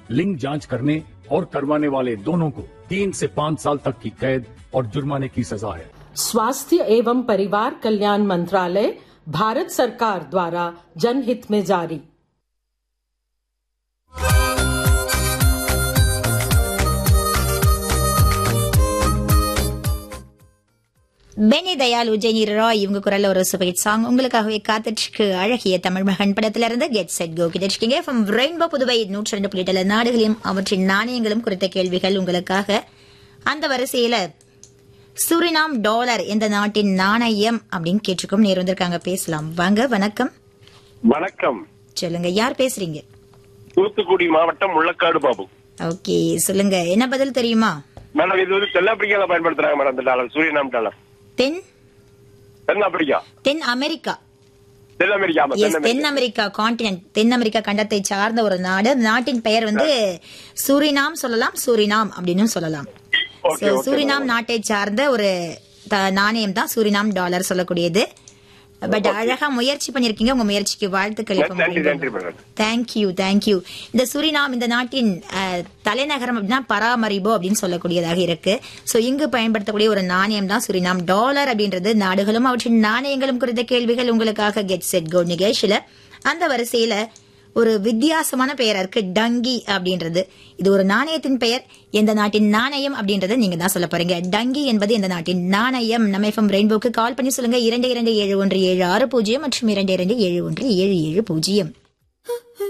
लिंग जांच करने और करवाने वाले दोनों को तीन से पाँच साल तक की कैद और जुर्माने की सजा है स्वास्थ्य एवं परिवार कल्याण मंत्रालय भारत सरकार द्वारा जनहित में जारी பெனி தயால் உஜயனி ராய் இவங்க குரல்ல ஒரு சுபகிட் சாங் உங்களுக்காகவே காத்துட்டு அழகிய தமிழ் மகன் படத்துல இருந்து கெட் செட் கோ கிட்டிருக்கீங்க ஃப்ரம் ரெயின்போ புதுவை நூற்றி ரெண்டு புள்ளி எட்டுல நாடுகளையும் அவற்றின் நாணயங்களும் குறித்த கேள்விகள் உங்களுக்காக அந்த வரிசையில சுரினாம் டாலர் எந்த நாட்டின் நாணயம் அப்படின்னு கேட்டிருக்கோம் நேர் வந்திருக்காங்க பேசலாம் வாங்க வணக்கம் வணக்கம் சொல்லுங்க யார் பேசுறீங்க தூத்துக்குடி மாவட்டம் முள்ளக்காடு பாபு ஓகே சொல்லுங்க என்ன பதில் தெரியுமா மேடம் இது வந்து தென்னாப்பிரிக்கால பயன்படுத்துறாங்க மேடம் இந்த டாலர் சூரியநாம் டாலர் தென் தென்னாப்பிரிக்கா தென் அமெரிக்கா தென் அமெரிக்கா ஆமா எஸ் தென் தென் அமெரிக்கா காண்டினென்ட் தென் அமெரிக்கா கண்டத்தை சார்ந்த ஒரு நாடு அந்த நாட்டின் பெயர் வந்து சூரினாம் சொல்லலாம் சூரினாம் அப்படின்னு சொல்லலாம் Okay, So, okay, Suriname madam. நாட்டை சார்ந்த ஒரு த- நாணயம் தான் சூரினாம் டாலர் சொல்லக்கூடியது பட் அழகா முயற்சி பண்ணிருக்கீங்க உங்க முயற்சிக்கு வாழ்த்துக்கள் நன்றி, நன்றி, madam. தேங்க்யூ தேங்க்யூ இந்த சுரினாம் இந்த நாட்டின் அஹ், தலைநகரம் அப்படின்னா பராமரிபோ அப்படின்னு சொல்லக்கூடியதாக இருக்கு சோ இங்கு பயன்படுத்தக்கூடிய ஒரு நாணயம் தான் சுரினாம் டாலர் அப்படின்றது நாடுகளும் அவற்றின் நாணயங்களும் குறித்த கேள்விகள் உங்களுக்காக கெட் செட் கோ நிகழ்ச்சியில அந்த வரிசையில ஒரு வித்தியாசமான பெயரா இருக்கு டங்கி அப்படின்றது இது ஒரு நாணயத்தின் பெயர் எந்த நாட்டின் நாணயம் அப்படின்றத நீங்க தான் சொல்ல போறீங்க டங்கி என்பது எந்த நாட்டின் நாணயம் நம்ம எஃப்எம் ரெயின்போக்கு கால் பண்ணி சொல்லுங்க இரண்டு இரண்டு ஏழு ஒன்று ஏழு ஆறு பூஜ்ஜியம் மற்றும் இரண்டு இரண்டு ஏழு ஒன்று ஏழு ஏழு பூஜ்ஜியம்